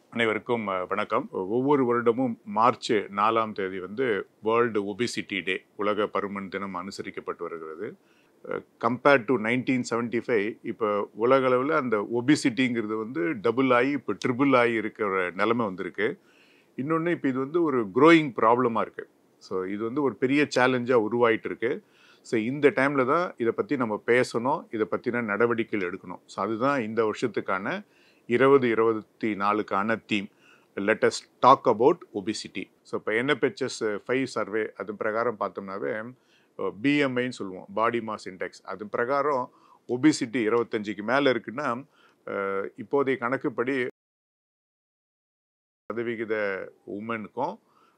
அனைவருக்கும் அஹ், வணக்கம் ஒவ்வொரு வருடமும் மார்ச் நாலாம் தேதி வந்து வேர்ல்டு ஒபிசிட்டி டே உலக பருமன் தினம் அனுசரிக்கப்பட்டு வருகிறது compared to nineteen seventy five இப்போ உலக அளவில் அந்த ஒபிசிட்டிங்கிறது வந்து டபுள் ஆகி இப்போ ட்ரிபிள் ஆகி இருக்கிற நிலைமை வந்திருக்கு இன்னொன்று இப்போ இது வந்து ஒரு க்ரோயிங் ப்ராப்ளமாக இருக்குது ஸோ இது வந்து ஒரு பெரிய சேலஞ்சாக உருவாயிட்டு இருக்கு ஸோ இந்த டைமில் தான் இதை பற்றி நம்ம பேசணும் இதை பற்றின நடவடிக்கைகள் எடுக்கணும் ஸோ அதுதான் இந்த வருஷத்துக்கான இருபது இருபத்தி நாலுக்கான theme let's talk about obesity so இப்போ என்எப்ஹெச்எஸ் ஃபைவ் சர்வே அது பிரகாரம் பார்த்தோம்னாவே பிஎம்ஐன்னு சொல்லுவோம் பாடி மாஸ் இண்டெக்ஸ் அது பிரகாரம் ஒபிசிட்டி இருபத்தஞ்சுக்கு மேலே இருக்குன்னா அஹ், இப்போதைய கணக்குப்படி சதவிகித உமனுக்கும்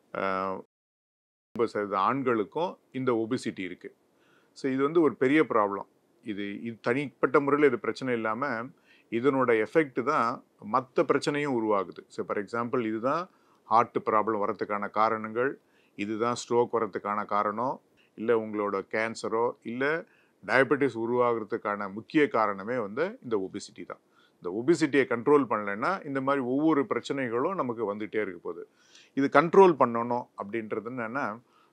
ஐம்பது சதவீத ஆண்களுக்கும் இந்த ஒபிசிட்டி இருக்குது ஸோ இது வந்து ஒரு பெரிய ப்ராப்ளம் இது இது தனிப்பட்ட முறையில் இது பிரச்சனை இல்லாமல் இதனோட எஃபெக்ட் தான் மற்ற பிரச்சனையும் உருவாகுது ஸோ ஃபார் எக்ஸாம்பிள் இதுதான் ஹார்ட் ப்ராப்ளம் வரதுக்கான காரணங்கள் இதுதான் ஸ்ட்ரோக் வரதுக்கான காரணம் இல்லை உங்களோட கேன்சரோ இல்லை டயபெட்டிஸ் உருவாகிறதுக்கான முக்கிய காரணமே வந்து இந்த ஒபிசிட்டி தான் இந்த ஒபிசிட்டியை கண்ட்ரோல் பண்ணலைன்னா இந்த மாதிரி ஒவ்வொரு பிரச்சனைகளும் நமக்கு வந்துகிட்டே இருக்க போகுது இது கண்ட்ரோல் பண்ணணும் அப்படின்றது என்னென்னா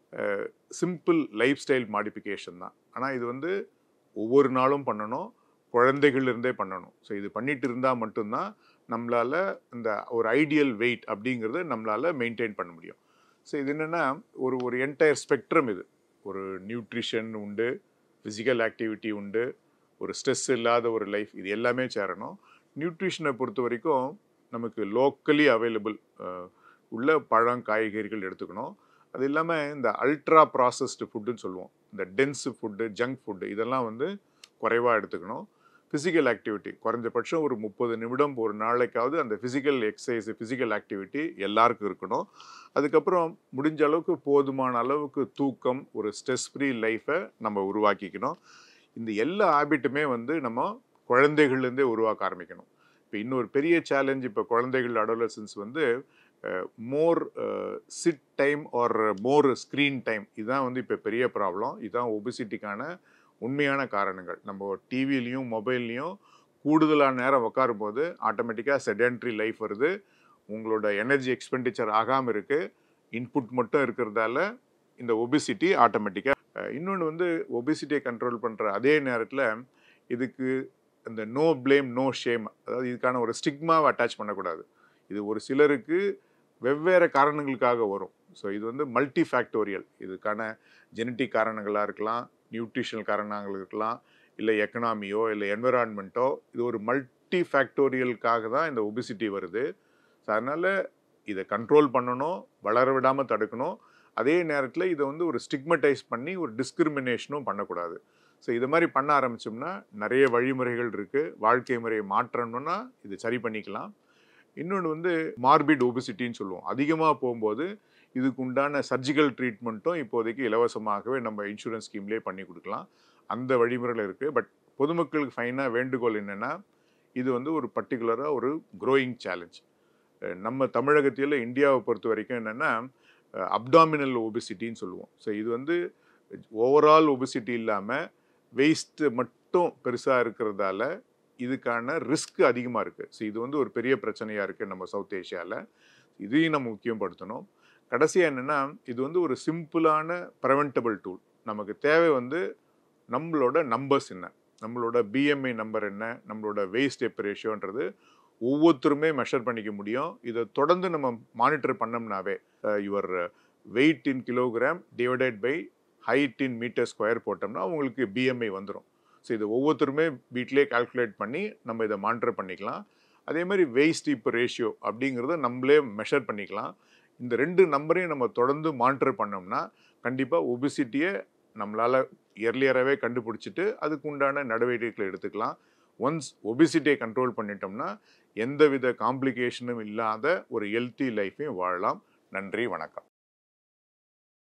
சிம்பிள் லைஃப் ஸ்டைல் மாடிஃபிகேஷன் தான் ஆனால் இது வந்து ஒவ்வொரு நாளும் பண்ணணும் குழந்தைகள்லேருந்தே பண்ணணும் ஸோ இது பண்ணிட்டு இருந்தால் மட்டும்தான் நம்மளால் இந்த ஒரு ஐடியல் வெயிட் அப்படிங்கிறத நம்மளால் மெயின்டைன் பண்ண முடியும் ஸோ இது என்னென்னா ஒரு ஒரு என்டையர் ஸ்பெக்ட்ரம் இது ஒரு நியூட்ரிஷன் உண்டு ஃபிசிக்கல் ஆக்டிவிட்டி உண்டு ஒரு ஸ்ட்ரெஸ் இல்லாத ஒரு லைஃப் இது எல்லாமே சேரணும் நியூட்ரிஷனை பொறுத்த வரைக்கும் நமக்கு லோக்கலி அவைலபிள் உள்ள பழம் காய்கறிகள் எடுத்துக்கணும் அது இல்லாமல் இந்த அல்ட்ரா ப்ராசஸ்டு ஃபுட்டுன்னு சொல்லுவோம் இந்த டென்ஸ் ஃபுட்டு ஜங்க் ஃபுட்டு இதெல்லாம் வந்து குறைவாக எடுத்துக்கணும் ஃபிசிக்கல் ஆக்டிவிட்டி குறைஞ்சபட்சம் ஒரு முப்பது நிமிடம் ஒரு நாளைக்காவது அந்த ஃபிசிக்கல் எக்ஸசைஸ் ஃபிசிக்கல் ஆக்டிவிட்டி எல்லாருக்கும் இருக்கணும் அதுக்கப்புறம் முடிஞ்ச அளவுக்கு போதுமான அளவுக்கு தூக்கம் ஒரு ஸ்ட்ரெஸ் ஃப்ரீ லைஃப்பை நம்ம உருவாக்கிக்கணும் இந்த எல்லா ஹேபிட்டுமே வந்து நம்ம குழந்தைகள்லேருந்தே உருவாக்க ஆரம்பிக்கணும் இப்போ இன்னொரு பெரிய சேலஞ்ச் இப்போ குழந்தைகள் அடோலசன்ஸ் வந்து more sit time or more screen time இதுதான் வந்து இப்போ பெரிய ப்ராப்ளம் இதுதான் ஒபிசிட்டிக்கான உண்மையான காரணங்கள் நம்ம டிவிலையும் மொபைல்லையும் கூடுதலான நேரம் உட்காரும்போது ஆட்டோமேட்டிக்காக செடென்ட்ரி லைஃப் வருது உங்களோட எனர்ஜி எக்ஸ்பெண்டிச்சர் ஆகாமல் இருக்குது இன்புட் மட்டும் இருக்கிறதால இந்த ஒபிசிட்டி ஆட்டோமேட்டிக்காக இன்னொன்று வந்து ஒபிசிட்டியை கண்ட்ரோல் பண்ணுற அதே நேரத்தில் இதுக்கு இந்த நோ ப்ளேம் நோ ஷேம் அதாவது இதுக்கான ஒரு ஸ்டிக்மாவை அட்டாச் பண்ணக்கூடாது இது ஒரு சிலருக்கு வெவ்வேறு காரணங்களுக்காக வரும் ஸோ இது வந்து மல்டி ஃபேக்டோரியல் இதுக்கான ஜெனட்டிக் காரணங்களாக இருக்கலாம் நியூட்ரிஷனல் காரணங்கள் இருக்கலாம் இல்லை எக்கனாமியோ இல்லை என்விரான்மெண்ட்டோ இது ஒரு மல்டி ஃபேக்டோரியலுக்காக தான் இந்த ஒபிசிட்டி வருது ஸோ அதனால் இதை கண்ட்ரோல் பண்ணணும் வளர விடாமல் தடுக்கணும் அதே நேரத்தில் இதை வந்து ஒரு ஸ்டிக்மடைஸ் பண்ணி ஒரு டிஸ்கிரிமினேஷனும் பண்ணக்கூடாது ஸோ இது மாதிரி பண்ண ஆரம்பிச்சோம்னா நிறைய வழிமுறைகள் இருக்குது வாழ்க்கை முறையை மாற்றணும்னா இது சரி பண்ணிக்கலாம் இன்னொன்று வந்து மார்பிட் ஒபிசிட்டின்னு சொல்லுவோம் அதிகமாக போகும்போது இதுக்கு உண்டான சர்ஜிக்கல் ட்ரீட்மெண்ட்டும் இப்போதைக்கு இலவசமாகவே நம்ம இன்சூரன்ஸ் ஸ்கீம்லேயே பண்ணி கொடுக்கலாம் அந்த வழிமுறைகள் இருக்குது பட் பொதுமக்களுக்கு ஃபைனாக வேண்டுகோள் என்னென்னா இது வந்து ஒரு பர்டிகுலராக ஒரு க்ரோயிங் சேலஞ்ச் நம்ம தமிழகத்தில் இந்தியாவை பொறுத்த வரைக்கும் என்னென்னா அப்டாமினல் ஒபிசிட்டின்னு சொல்லுவோம் ஸோ இது வந்து ஓவரால் ஒபிசிட்டி இல்லாமல் வெயிஸ்ட்டு மட்டும் பெருசாக இருக்கிறதால இதுக்கான ரிஸ்க் அதிகமாக இருக்குது ஸோ இது வந்து ஒரு பெரிய பிரச்சனையாக இருக்குது நம்ம சவுத் ஏஷியாவில் இதையும் நம்ம முக்கியப்படுத்தணும் கடைசியாக என்னென்னா இது வந்து ஒரு சிம்பிளான ப்ரெவென்டபிள் டூல் நமக்கு தேவை வந்து நம்மளோட நம்பர்ஸ் என்ன நம்மளோட பிஎம்ஐ நம்பர் என்ன நம்மளோட வெயிஸ்ட் எப் ரேஷியோன்றது ஒவ்வொருத்தருமே மெஷர் பண்ணிக்க முடியும் இதை தொடர்ந்து நம்ம மானிட்டர் பண்ணோம்னாவே your weight in kilogram divided by height in metre square போட்டோம்னா உங்களுக்கு பிஎம்ஐ வந்துடும் ஸோ இது ஒவ்வொருத்தருமே வீட்டிலே கால்குலேட் பண்ணி நம்ம இதை மானிட்டர் பண்ணிக்கலாம் அதே மாதிரி வெயிஸ்ட் இப்போ ரேஷியோ அப்படிங்கிறத நம்மளே மெஷர் பண்ணிக்கலாம் இந்த ரெண்டு நம்பரையும் நம்ம தொடர்ந்து மானிட்டர் பண்ணோம்னா கண்டிப்பாக ஒபிசிட்டியை நம்மளால் இயர்லியராகவே கண்டுபிடிச்சிட்டு அதுக்கு உண்டான நடவடிக்கைகளை எடுத்துக்கலாம் ஒன்ஸ் ஒபிசிட்டியை கண்ட்ரோல் பண்ணிட்டோம்னா எந்தவித காம்ப்ளிகேஷனும் இல்லாத ஒரு ஹெல்த்தி லைஃப்பையும் வாழலாம் நன்றி வணக்கம்